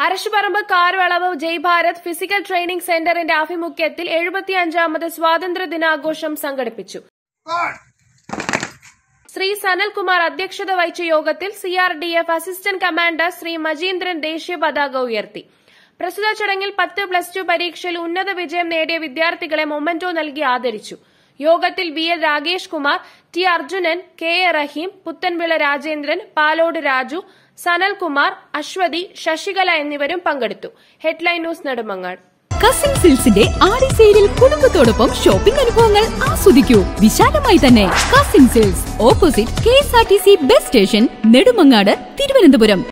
അരശുപറമ്പ് Karvalavu Jai Bharat physical training സെന്ററിന്റെ ആഭിമുഖ്യത്തിൽ എഴുപത്തിയഞ്ചാമത് സ്വാതന്ത്ര്യ ദിനാഘോഷം സംഘടിപ്പിച്ചു ശ്രീ സനൽകുമാർ അധ്യക്ഷത വഹിച്ച യോഗത്തിൽ CRDF assistant commander Shri Majeendran ദേശീയ പതാക ഉയർത്തി പ്രസ്തുത ചടങ്ങിൽ പത്ത് പ്ലസ് ടു പരീക്ഷയിൽ ഉന്നത വിജയം നേടിയ വിദ്യാർത്ഥികളെ മൊമെന്റോ നൽകി ആദരിച്ചു യോഗത്തിൽ B L Rakesh Kumar T Arjunan K A Rahim Puthenvila Rajendran Palode Raju Sanalkumar Aswathy Sasikala എന്നിവരും പങ്കെടുത്തു ഹെഡ്ലൈൻ ന്യൂസ് നെടുമങ്ങാട് കസിൻ സിൽസിന്റെ ആടി സെയിലിൽ കുടുംബത്തോടൊപ്പം ഷോപ്പിംഗ് അനുഭവങ്ങൾ ആസ്വദിക്കൂ വിശാലമായി തന്നെ cousin silks opposite K S R T C bus station Nedumangad Thiruvananthapuram